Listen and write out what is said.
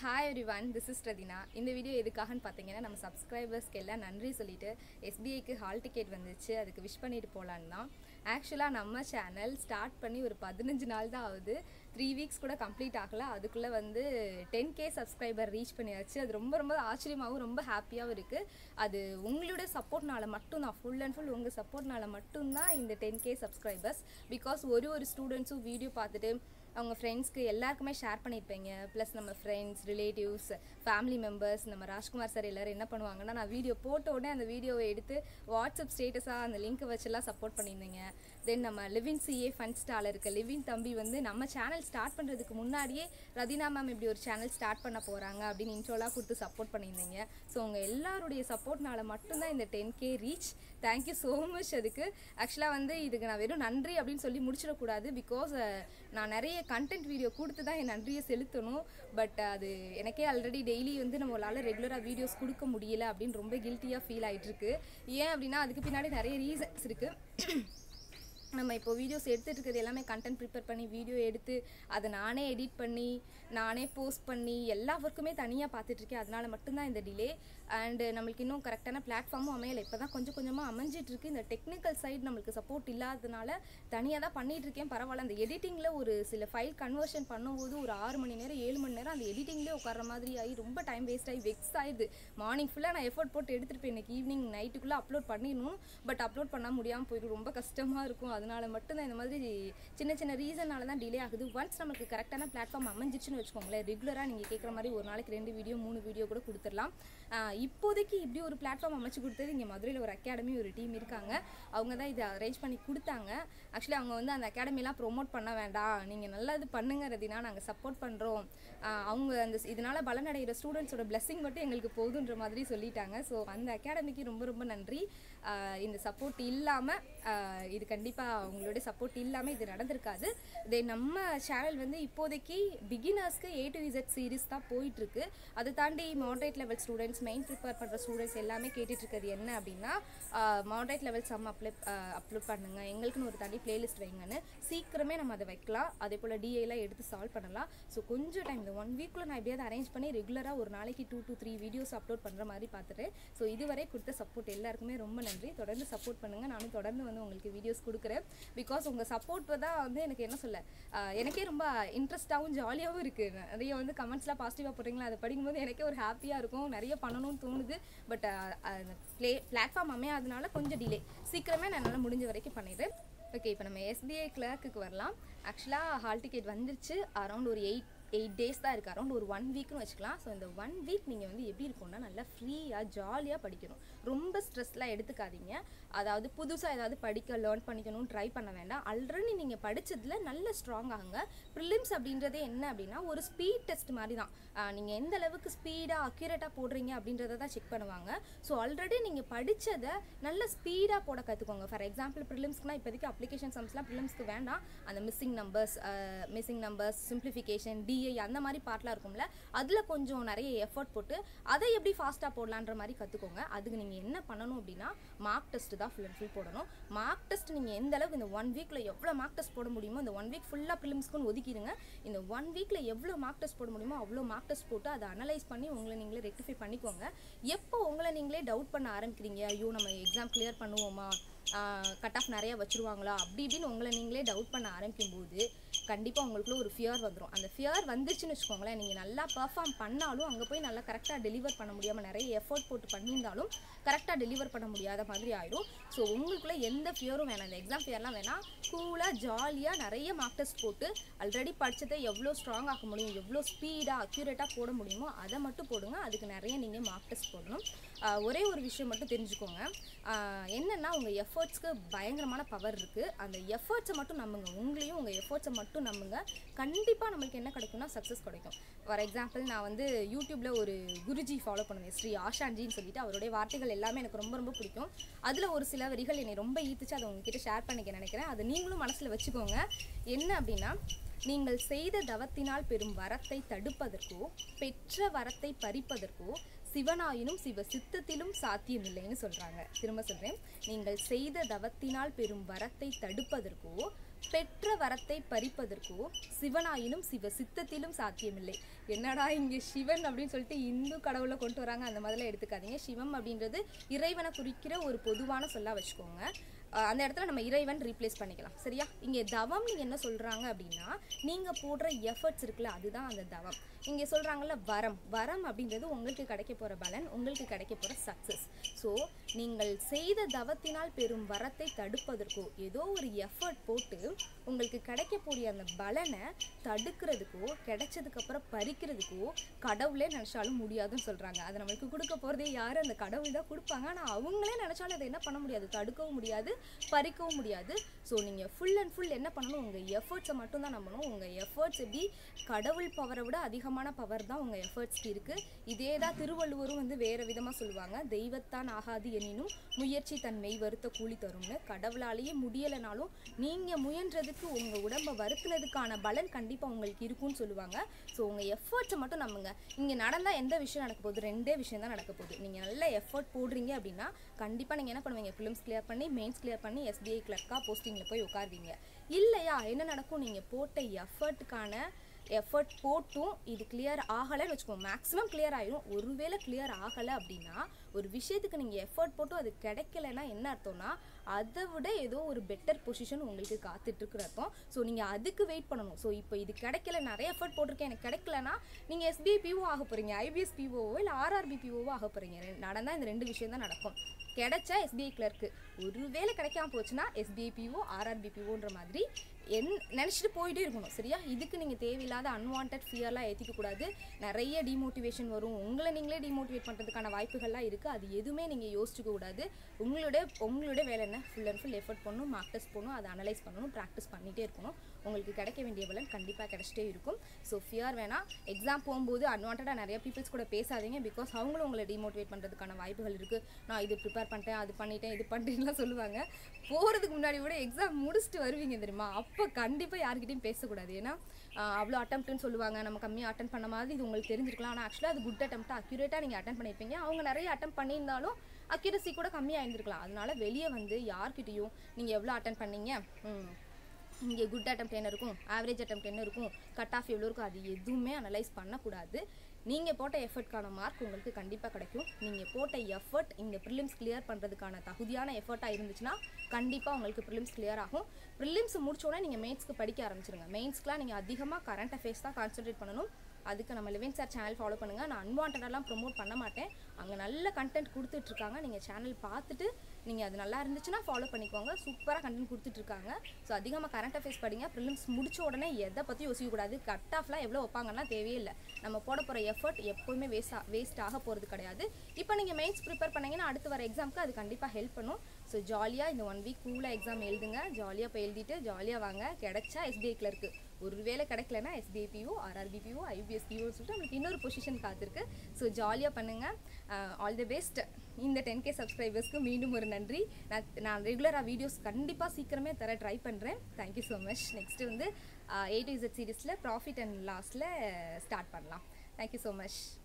hi everyone this is Rathina இந்த video எதுக்காகன்னு பார்த்தீங்கன்னா நம்ம சப்ஸ்கிரைபர்ஸ்க்கு எல்லாம் நன்றி சொல்லிட்டு எஸ்பிஐக்கு ஹால் டிக்கெட் வந்துச்சு அதுக்கு விஷ் பண்ணிட்டு போகலான்னு தான் ஆக்சுவலாக நம்ம சேனல் ஸ்டார்ட் பண்ணி ஒரு பதினஞ்சு நாள் தான் ஆகுது த்ரீ வீக்ஸ் கூட கம்ப்ளீட் ஆகல அதுக்குள்ளே வந்து டென் கே சப்ஸ்கிரைபர் ரீச் பண்ணியாச்சு அது ரொம்ப ரொம்ப ஆச்சரியமாகவும் ரொம்ப ஹாப்பியாகவும் இருக்குது அது உங்களுடைய சப்போர்ட்னால மட்டும்தான் ஃபுல் அண்ட் ஃபுல் உங்கள் சப்போர்ட்னால மட்டும்தான் இந்த டென் கே சப்ஸ்கிரைபர்ஸ் பிகாஸ் ஒரு ஒரு ஸ்டூடெண்ட்ஸும் வீடியோ பார்த்துட்டு அவங்க ஃப்ரெண்ட்ஸ்க்கு எல்லாருக்குமே ஷேர் பண்ணியிருப்பீங்க ப்ளஸ் நம்ம ஃப்ரெண்ட்ஸ் ரிலேட்டிவ்ஸ் ஃபேமிலி மெம்பர்ஸ் நம்ம ராஜ்குமார் சார் எல்லோரும் என்ன பண்ணுவாங்கன்னா நான் வீடியோ போட்ட உடனே அந்த வீடியோவை எடுத்து வாட்ஸ்அப் ஸ்டேட்டஸாக அந்த லிங்க்கை வச்செல்லாம் சப்போர்ட் பண்ணியிருந்தீங்க தென் நம்ம லிவின் சிஏ ஃபன் ஸ்டால் இருக்க லிவின் தம்பி வந்து நம்ம சேனல் ஸ்டார்ட் பண்ணுறதுக்கு முன்னாடியே ரதினா மேம் இப்படி ஒரு சேனல் ஸ்டார்ட் பண்ண போகிறாங்க அப்படின்னு இன்ட்ரோலாம் கொடுத்து சப்போர்ட் பண்ணியிருந்தீங்க ஸோ உங்கள் எல்லாருடைய சப்போர்ட்னால மட்டும்தான் இந்த ten K reach thank you so much அதுக்கு ஆக்சுவலாக வந்து இதுக்கு நான் வெறும் நன்றி அப்படின்னு சொல்லி முடிச்சிடக்கூடாது பிகாஸ் நான் நிறைய கண்டென்ட் வீடியோ கொடுத்து தான் என் நன்றியை செலுத்தணும் பட் அது எனக்கே ஆல்ரெடி டெய்லி வந்து நம்மளால் ரெகுலராக வீடியோஸ் கொடுக்க முடியல அப்படின்னு ரொம்ப கில்ட்டியாக ஃபீல் ஆகிட்டுருக்கு ஏன் அப்படின்னா அதுக்கு பின்னாடி நிறைய ரீசன்ஸ் இருக்குது நம்ம இப்போ வீடியோஸ் எடுத்துகிட்டு இருக்கிறது எல்லாமே கண்டென்ட் ப்ரிப்பேர் பண்ணி வீடியோ எடுத்து அதை நானே எடிட் பண்ணி நானே போஸ்ட் பண்ணி எல்லா ஒர்க்குமே தனியாக பார்த்துட்ருக்கேன் அதனால மட்டும்தான் இந்த டிலே அண்டு நம்மளுக்கு இன்னும் கரெக்டான பிளாட்ஃபார்மும் அமையலை இப்போ தான் கொஞ்சம் கொஞ்சமாக அமைஞ்சிட்டு இருக்கு இந்த டெக்னிக்கல் சைடு நம்மளுக்கு சப்போர்ட் இல்லாததுனால தனியாக தான் பண்ணிகிட்டு இருக்கேன் பரவாயில்ல அந்த எடிட்டிங்கில் ஒரு சில ஃபைல் கன்வர்ஷன் பண்ணும்போது ஒரு ஆறு மணி நேரம் ஏழு மணி நேரம் அந்த எடிட்டிங்லேயே உட்கார மாதிரி ஆகி ரொம்ப டைம் வேஸ்ட் ஆகி வெக்ஸ் ஆயிடுது மார்னிங் ஃபுல்லாக நான் எஃபோர்ட் போட்டு எடுத்துகிட்டு போய் எனக்கு ஈவினிங் நைட்டுக்குள்ளே அப்லோட் பண்ணிடணும் பட் அப்லோட் பண்ண முடியாமல் போயிடும் ரொம்ப கஷ்டமாக இருக்கும் அதனால மட்டும்தான் இந்த மாதிரி சின்ன சின்ன ரீசனால தான் டிலே ஆகுது ஒன்ஸ் நமக்கு கரெக்டான பிளாட்ஃபார்ம் அமைஞ்சிச்சுன்னு வச்சுக்கோங்களேன் ரெகுலராக நீங்கள் கேட்குற மாதிரி ஒரு நாளைக்கு ரெண்டு வீடியோ மூணு வீடியோ கூட கொடுத்துடலாம் ஆஹ் இப்போதைக்கு இப்படி ஒரு பிளாட்ஃபார்ம் அமைச்சு கொடுத்தது இங்கே மதுரையில் ஒரு அகாடமி ஒரு டீம் இருக்காங்க அவங்க தான் இதை அரேஞ்ச் பண்ணி கொடுத்தாங்க ஆக்சுவலி அவங்க வந்து அந்த அகாடமிலாம் ப்ரொமோட் பண்ண வேண்டாம் நீங்கள் நல்லா இது பண்ணுங்க ரதினா நாங்கள் சப்போர்ட் பண்ணுறோம் அவங்க அந்த இதனால் பலனடைகிற ஸ்டூடெண்ட்ஸோட பிளெஸிங் மட்டும் எங்களுக்கு போதுன்ற மாதிரி சொல்லிட்டாங்க ஸோ அந்த அகாடமிக்கு ரொம்ப ரொம்ப நன்றி ஆஹ் இந்த சப்போர்ட் இல்லாமல் இது கண்டிப்பாக உங்களுடைய சப்போர்ட் இல்லாமல் இது நடந்திருக்காது இதே நம்ம சேனல் வந்து இப்போதைக்கு பிகினர்ஸ்க்கு ஏ டு இசட் சீரிஸ் தான் போயிட்டுருக்கு அதை தாண்டி moderate level students main prepare பண்ணுற ஸ்டூடெண்ட்ஸ் எல்லாமே கேட்டுட்டு இருக்கிறது என்ன அப்படின்னா moderate level sum apply upload பண்ணுங்க எங்களுக்குன்னு ஒரு தனி பிளேலிஸ்ட் வைங்கன்னு சீக்கிரமே நம்ம அதை வைக்கலாம் அதே போல் டிஏலாம் எடுத்து சால்வ் பண்ணலாம் ஸோ கொஞ்சம் டைம் இந்த ஒன் வீக்குள்ள நான் எப்படியாவது அரேஞ்ச் பண்ணி ரெகுலராக ஒரு நாளைக்கு two to three videos upload பண்ணுற மாதிரி பார்த்துட்டேன் ஸோ இதுவரை கொடுத்த சப்போர்ட் எல்லாருக்குமே ரொம்ப நன்றி தொடர்ந்து சப்போர்ட் பண்ணுங்கள் நானும் தொடர்ந்து வந்து உங்களுக்கு வீடியோஸ் கொடுக்குறேன் பிகாஸ் உங்கள் சப்போர்ட் தான் வந்து எனக்கு என்ன சொல்ல ஆஹ் எனக்கே ரொம்ப இன்ட்ரெஸ்ட்டாகவும் ஜாலியாகவும் இருக்குது நிறைய வந்து கமெண்ட்ஸ்லாம் பாசிட்டிவாக போடுறீங்களா அதை படிக்கும்போது எனக்கே ஒரு ஹாப்பியாக இருக்கும் நிறைய பண்ணணும்னு தோணுது பட் அந்த ப்ளே பிளாட்ஃபார்ம் அமையாதனால கொஞ்சம் டிலே சீக்கிரமே நான் என்னால் முடிஞ்ச வரைக்கும் பண்ணிடுறேன் ஓகே இப்போ நம்ம எஸ்பிஐ கிளர்க்குக்கு வரலாம் ஆக்சுவலாக ஹால் டிக்கெட் வந்துருச்சு அரௌண்ட் ஒரு எயிட் எயிட் டேஸ் தான் இருக்குது அரௌண்ட் ஒரு ஒன் வீக்னு வச்சுக்கலாம் ஸோ இந்த ஒன் வீக் நீங்கள் வந்து எப்படி இருக்கும்னா நல்லா ஃப்ரீயாக ஜாலியாக படிக்கணும் ரொம்ப ஸ்ட்ரெஸ்லாம் எடுத்துக்காதீங்க அதாவது புதுசாக ஏதாவது படிக்க லேர்ன் பண்ணிக்கணும்னு ட்ரை பண்ண வேண்டாம் ஆல்ரெடி நீங்கள் படித்ததில் நல்ல ஸ்ட்ராங் ஆகுங்க ப்ரிலிம்ஸ் அப்படின்றதே என்ன அப்படின்னா ஒரு ஸ்பீட் டெஸ்ட் மாதிரி தான் நீங்கள் எந்த அளவுக்கு ஸ்பீடாக அக்யூரேட்டாக போடுறீங்க அப்படின்றத தான் செக் பண்ணுவாங்க ஸோ ஆல்ரெடி நீங்கள் படித்ததை நல்ல ஸ்பீடாக போட கற்றுக்கோங்க ஃபார் எக்ஸாம்பிள் ப்ரிலிம்ஸ்க்குலாம் இப்போதைக்கு அப்ளிகேஷன் சம்ஸ்லாம் ப்ரிலிம்ஸ்க்கு வேண்டாம் அந்த missing numbers missing numbers simplification DI அந்த மாதிரி பார்ட்லாம் இருக்கும்ல அதில் கொஞ்சம் நிறைய எஃபர்ட் போட்டு அதை எப்படி ஃபாஸ்ட்டாக போடலான்ற மாதிரி கற்றுக்கோங்க அதுக்கு நீங்கள் என்ன பண்ணணும் அப்படின்னா மார்க் டெஸ்ட் தான் ஃபுல் அண்ட் ஃபுல் போடணும் மார்க் டெஸ்ட் நீங்கள் எந்த அளவுக்கு இந்த ஒன் வீக்கில் எவ்வளோ மார்க் டெஸ்ட் போட முடியுமோ இந்த ஒன் வீக் ஃபுல்லாக ப்ரிலிம்ஸ்க்குன்னு ஒதுக்கிடுங்க இந்த ஒன் வீக்கில் எவ்வளோ மார்க் டெஸ்ட் போட முடியுமோ அவ்வளோ மார்க் டெஸ்ட் போட்டு அதை அனலைஸ் பண்ணி உங்களை நீங்களே ரெக்டிஃபை பண்ணிக்கோங்க எப்போ உங்களை நீங்களே டவுட் பண்ண ஆரம்பிக்கிறீங்க ஐயோ நம்ம எக்ஸாம் கிளியர் பண்ணுவோமா கட் ஆஃப் நிறைய வச்சுருவாங்களா அப்படி இப்படின்னு உங்களை நீங்களே டவுட் பண்ண ஆரம்பிக்கும் போது கண்டிப்பாக உங்களுக்குள்ள ஒரு ஃபியர் வந்துடும் அந்த ஃபியர் வந்துருச்சுன்னு வச்சுக்கோங்களேன் நீங்கள் நல்லா பெர்ஃபார்ம் பண்ணாலும் அங்கே போய் நல்லா கரெக்டாக டெலிவர் பண்ண முடியாமல் நிறைய எஃபோர்ட் போட்டு பண்ணியிருந்தாலும் கரெக்டாக டெலிவர் பண்ண முடியாத மாதிரி ஆயிடும் ஸோ உங்களுக்குள்ள எந்த ஃபியரும் வேணாம் இந்த எக்ஸாம் ஃபியர்லாம் வேணாம் கூலாக ஜாலியாக நிறைய மார்க் டெஸ்ட் போட்டு ஆல்ரெடி படித்ததை எவ்வளோ ஸ்ட்ராங் ஆக்க முடியும் எவ்வளோ ஸ்பீடாக அக்யூரேட்டாக போட முடியுமோ அதை மட்டும் போடுங்க அதுக்கு நிறைய நீங்கள் மார்க் டெஸ்ட் போடணும் ஆஹ் ஒரே ஒரு விஷயம் மட்டும் தெரிஞ்சுக்கோங்க ஆஹ் என்னன்னா உங்கள் எஃபர்ட்ஸ்க்கு பயங்கரமான பவர் இருக்குது அந்த எஃபர்ட்ஸை மட்டும் நம்புங்க உங்களையும் உங்கள் எஃபர்ட்ஸை மட்டும் நம்புங்க கண்டிப்பாக நம்மளுக்கு என்ன கிடைக்கும்னா சக்ஸஸ் கிடைக்கும் ஃபார் எக்ஸாம்பிள் நான் வந்து யூடியூப்பில் ஒரு குருஜி ஃபாலோ பண்ணுவேன் ஸ்ரீ ஆஷான்ஜின்னு சொல்லிட்டு அவருடைய வார்த்தைகள் எல்லாமே எனக்கு ரொம்ப ரொம்ப பிடிக்கும் அதில் ஒரு சில வரிகள் என்னை ரொம்ப ஈர்த்துச்சு அதை உங்ககிட்ட ஷேர் பண்ணிக்க நினைக்கிறேன் அதை நீங்களும் மனசில் வச்சுக்கோங்க என்ன அப்படின்னா நீங்கள் செய்த தவத்தினால் பெறும் வரத்தை தடுப்பதற்கோ பெற்ற வரத்தை பறிப்பதற்கோ சிவனாயினும் சிவ சித்தத்திலும் சாத்தியமில்லைன்னு சொல்றாங்க திரும்ப சொல்றேன் நீங்கள் செய்த தவத்தினால் பெறும் வரத்தை தடுப்பதற்கோ பெற்ற வரத்தை பறிப்பதற்கோ சிவனாயினும் சிவ சித்தத்திலும் சாத்தியமில்லை என்னடா இங்கே சிவன் அப்படின்னு சொல்லிட்டு இந்து கடவுளை கொண்டு வராங்க அந்த மாதிரிலாம் எடுத்துக்காதீங்க சிவம் அப்படின்றது இறைவனை குறிக்கிற ஒரு பொதுவான சொல்லா வச்சுக்கோங்க அஹ் அந்த இடத்துல நம்ம இறைவன் ரீப்ளேஸ் பண்ணிக்கலாம் சரியா இங்கே தவம் நீங்க என்ன சொல்றாங்க அப்படின்னா நீங்க போடுற எஃபர்ட்ஸ் இருக்குல்ல அதுதான் அந்த தவம் இங்கே சொல்றாங்கல்ல வரம் வரம் அப்படின்றது உங்களுக்கு கிடைக்க போற பலன் உங்களுக்கு கிடைக்க போற சக்சஸ் ஸோ நீங்கள் செய்த தவத்தினால் பெறும் வரத்தை தடுப்பதற்கோ ஏதோ ஒரு எஃபர்ட் போட்டு உங்களுக்கு கிடைக்கக்கூடிய அந்த பலனை தடுக்கிறதுக்கோ கிடைச்சதுக்கு அப்புறம் பறிக்கிறதுக்கோ கடவுளே நினைச்சாலும் முடியாதுன்னு சொல்றாங்க அதை நம்மளுக்கு கொடுக்க போறதே யாரு அந்த கடவுள் தான் கொடுப்பாங்க ஆனா அவங்களே நினைச்சாலும் அதை என்ன பண்ண முடியாது தடுக்கவும் முடியாது பறிக்கவும் முடியாது ஸோ நீங்க ஃபுல் அண்ட் ஃபுல் என்ன பண்ணணும் உங்க எஃபர்ட்ஸை மட்டும் தான் நம்பணும் உங்க எஃபர்ட்ஸ் எப்படி கடவுள் பவரை விட அதிகமான பவர் தான் உங்க எஃபர்ட்ஸ்க்கு இருக்கு இதே தான் திருவள்ளுவரும் வந்து வேற விதமா சொல்லுவாங்க தெய்வத்தான் ஆகாது எனினும் முயற்சி தன் மெய் வருத்த கூலி தரும்னு கடவுளாலேயே முடியலைனாலும் நீங்க முயன்றதுக்கு உங்க உடம்பை வருத்துனதுக்கான பலன் கண்டிப்பா உங்களுக்கு இருக்கும்னு சொல்லுவாங்க ஸோ உங்க எஃபர்ட்ஸை மட்டும் நம்புங்க இங்க நடந்தா எந்த விஷயம் நடக்க போகுது ரெண்டே விஷயம் தான் நடக்க போகுது நீங்க நல்ல எஃபர்ட் போடுறீங்க அப்படின்னா கண்டிப்பா நீங்க என்ன பண்ணுவீங்க ஃபிலிம்ஸ் கிளியர் பண்ணி மெயின்ஸ் கிளியர் பண்ணி எஸ்பிஐ கிளர்க்கா போஸ்டிங்ல போய் உட்காருவீங்க இல்லையா என்ன நடக்கும் நீங்க போட்ட எஃபர்ட்டுக்கான எஃபர்ட் போட்டும் இது கிளியர் ஆகலைன்னு வச்சுக்கோங்க மேக்ஸிமம் கிளியர் ஆயிடும் ஒருவேளை கிளியர் ஆகலை அப்படின்னா ஒரு விஷயத்துக்கு நீங்கள் எஃபர்ட் போட்டும் அது கிடைக்கலன்னா என்ன அர்த்தம்னா அதை விட ஏதோ ஒரு பெட்டர் பொசிஷன் உங்களுக்கு காத்துட்ருக்குற அர்த்தம் ஸோ நீங்கள் அதுக்கு வெயிட் பண்ணணும் ஸோ இப்போ இது கிடைக்கல நிறைய எஃபர்ட் போட்டிருக்கேன் எனக்கு கிடைக்கலனா நீங்கள் எஸ்பிஐ பிஓ ஆக போகிறீங்க ஐபிஎஸ் பிஓவோ இல்லை ஆர்ஆர்பி பிஓவோ ஆக போகிறீங்க நடந்தால் இந்த ரெண்டு விஷயம் தான் நடக்கும் கிடைச்சா எஸ்பிஐ கிளர்க்கு ஒருவேளை கிடைக்காம போச்சுன்னா எஸ்பிஐ பிஓ ஆர்ஆர்பி பிஓன்ற மாதிரி என் நினச்சிட்டு போயிட்டே இருக்கணும் சரியா இதுக்கு நீங்கள் தேவையில்லாத அன்வான்ட் ஃபியர்லாம் ஏற்றிக்க கூடாது நிறைய டிமோட்டிவேஷன் வரும் உங்களை நீங்களே டிமோட்டிவேட் பண்ணுறதுக்கான வாய்ப்புகள்லாம் இருக்குது அது எதுவுமே நீங்கள் யோசிச்சுக்க கூடாது உங்களுடைய உங்களுடைய வேலை என்ன ஃபுல் அண்ட் ஃபுல் எஃபர்ட் பண்ணணும் மார்க் டெஸ்ட் பண்ணணும் அதை அனலைஸ் பண்ணணும் ப்ராக்டிஸ் பண்ணிகிட்டே இருக்கணும் உங்களுக்கு கிடைக்க வேண்டிய பலன் கண்டிப்பாக கிடைச்சிட்டே இருக்கும் ஸோ ஃபியர் வேணாம் எக்ஸாம் போகும்போது அன்வான்டாக நிறைய பீப்புள்ஸ் கூட பேசாதீங்க பிகாஸ் அவங்களும் உங்களை டிமோட்டிவேட் பண்ணுறதுக்கான வாய்ப்புகள் இருக்குது நான் இது ப்ரிப்பேர் பண்ணிட்டேன் அது பண்ணிட்டேன் இது பண்ணிட்டேன்லாம் சொல்லுவாங்க போகிறதுக்கு முன்னாடி கூட எக்ஸாம் முடிச்சுட்டு வருவீங்க தெரியுமா அப்போ கண்டிப்பாக யார்கிட்டயும் பேசக்கூடாது ஏன்னா ஆஹ் அவ்வளோ அட்டம்ப்ட்னு சொல்லுவாங்க நம்ம கம்மியாக அட்டன் பண்ண மாதிரி இது உங்களுக்கு தெரிஞ்சிருக்கலாம் ஆனால் ஆக்சுவலாக அது குட் அட்டம்ப்ட் அக்யூரேட்டாக நீங்கள் அட்டன் பண்ணியிருப்பீங்க அவங்க நிறைய அட்டம் பண்ணியிருந்தாலும் அக்யூரசி கூட கம்மியாக இருந்திருக்கலாம் அதனால வெளியே வந்து யார்கிட்டயும் நீங்கள் எவ்வளோ அட்டன் பண்ணீங்க ம், இங்கே குட் அட்டம்ப்ட் என்ன இருக்கும் ஆவரேஜ் அட்டம்ப்ட் என்ன இருக்கும் கட் ஆஃப் எவ்வளோ இருக்கும் அது எதுவுமே அனலைஸ் பண்ணக்கூடாது நீங்கள் போட்ட எஃபர்ட்கான மார்க் உங்களுக்கு கண்டிப்பாக கிடைக்கும் நீங்கள் போட்ட எஃபர்ட் இந்த ப்ரிலிம்ஸ் கிளியர் பண்ணுறதுக்கான தகுதியான எஃபர்ட்டாக இருந்துச்சுன்னா கண்டிப்பாக உங்களுக்கு ப்ரிலிம்ஸ் கிளியர் ஆகும் ப்ரிலிம்ஸ் முடிச்சோடனே நீங்கள் மெயின்ஸ்க்கு படிக்க ஆரம்பிச்சிருங்க மெயின்ஸ்க்குலாம் நீங்கள் அதிகமாக கரண்ட் அஃபேர்ஸ் தான் கான்சென்ட்ரேட் பண்ணணும் அதுக்கு நம்ம லிவின் சார் சேனல் ஃபாலோ பண்ணுங்கள் நான் அன்வான்டெல்லாம் ப்ரோமோட் பண்ண மாட்டேன் அங்கே நல்ல கண்டென்ட் கொடுத்துட்ருக்காங்க நீங்கள் சேனல் பார்த்துட்டு நீங்கள் அது நல்லா இருந்துச்சுன்னா ஃபாலோ பண்ணிக்கோங்க சூப்பராக கண்டென்ட் கொடுத்துட்ருக்காங்க ஸோ அதிகமாக கரண்ட் அஃபேர்ஸ் படிங்க ப்ரிலிம்ஸ் முடிச்ச உடனே எதை பற்றி யோசிக்கக்கூடாது கட் ஆஃப்லாம் எவ்வளோ வைப்பாங்கன்னா தேவையே இல்லை நம்ம போட போகிற எஃபர்ட் எப்போவுமே வேஸ்ட் வேஸ்ட் ஆக போகிறது கிடையாது இப்போ நீங்கள் மெயின்ஸ் ப்ரிப்பேர் பண்ணீங்கன்னா அடுத்து வர எக்ஸாமுக்கு அது கண்டிப்பாக ஹெல்ப் பண்ணும் ஸோ ஜாலியாக இந்த ஒன் வீக் கூலாக எக்ஸாம் எழுதுங்க ஜாலியாக போய் எழுதிட்டு ஜாலியாக வாங்க கிடைச்சா எஸ்பிஐ கிளர்க்கு ஒருவேளை கிடைக்கலனா SBI PO RRB PO IPS பிஓன்னு சொல்லிட்டு நம்மளுக்கு இன்னொரு பொசிஷன் காத்திருக்கு ஸோ ஜாலியாக பண்ணுங்கள் ஆல் தி பெஸ்ட் இந்த டென் கே சப்ஸ்கிரைபர்ஸ்க்கு மீண்டும் ஒரு நன்றி நான் நான் ரெகுலராக வீடியோஸ் கண்டிப்பாக சீக்கிரமே தர ட்ரை பண்ணுறேன் தேங்க்யூ ஸோ மச் நெக்ஸ்ட்டு வந்து ஏ டு இசட் சீரீஸில் ப்ராஃபிட் அண்ட் லாஸில் ஸ்டார்ட் பண்ணலாம் தேங்க்யூ ஸோ மச்